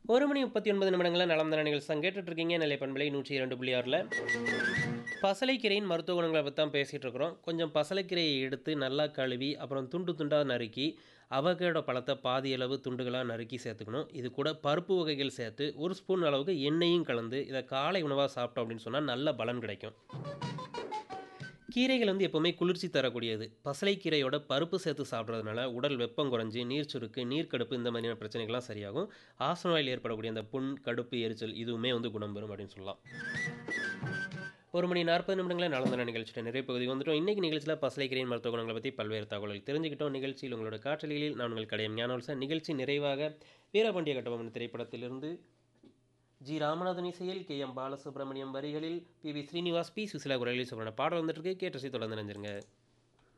ஒரு மணி முப்பத்தி ஒன்பது நிமிடங்களில் நலம் தர நிகழ்ச்சி கேட்டுட்டு இருக்கீங்க நிலை பண்பலை நூற்றி இரண்டு புள்ளி ஆறில் பசலைக்கீரையின் மருத்துவ குணங்களை பற்றி தான் பேசிகிட்டு இருக்கிறோம் கொஞ்சம் பசலைக்கீரையை எடுத்து நல்லா கழுவி அப்புறம் துண்டு துண்டாக நறுக்கி அவகேடோ பழத்தை பாதி அளவு துண்டுகளாக நறுக்கி சேர்த்துக்கணும் இது கூட பருப்பு வகைகள் சேர்த்து ஒரு ஸ்பூன் அளவுக்கு எண்ணெயும் கலந்து இதை காலை உணவாக சாப்பிட்டோம் அப்படின்னு சொன்னால் நல்ல பலன் கிடைக்கும் கீரைகள் வந்து எப்போவுமே குளிர்ச்சி தரக்கூடியது பசலைக்கீரையோட பருப்பு சேர்த்து சாப்பிட்றதுனால உடல் வெப்பம் குறைஞ்சி நீர் சுருக்கு நீர் கடுப்பு இந்த மாதிரியான பிரச்சனைகள்லாம் சரியாகும் ஆசனவாயில் ஏற்படக்கூடிய அந்த புண் கடுப்பு எரிச்சல் இதுவுமே வந்து குணம் பெறும் அப்படின்னு சொல்லலாம் ஒரு மணி நாற்பது நிமிடங்களில் நடந்த நிகழ்ச்சியோட நிறைய பகுதி வந்துட்டோம் இன்றைக்கி நிகழ்ச்சியில் பசலைக்கீரையின் மருத்துவ குணங்களை பற்றி பல்வேறு தகவல்கள் தெரிஞ்சுக்கிட்டோம் நிகழ்ச்சியில் உங்களோட காற்றலிகளில் நான் உங்கள் கடையம் ஞானவல்சன் நிகழ்ச்சி நிறைவாக வீரபாண்டிய கட்டபொம்மன் திரைப்படத்திலிருந்து ஜி ராமநாதன் இசையில் கே எம் பாலசுப்ரமணியம் வரிகளில் P V Srinivas P Susheela குரலில் சொல்கிற பாடல் வந்துட்டு இருக்கு கேட்டு தொடர்ந்து நினைஞ்சிருங்க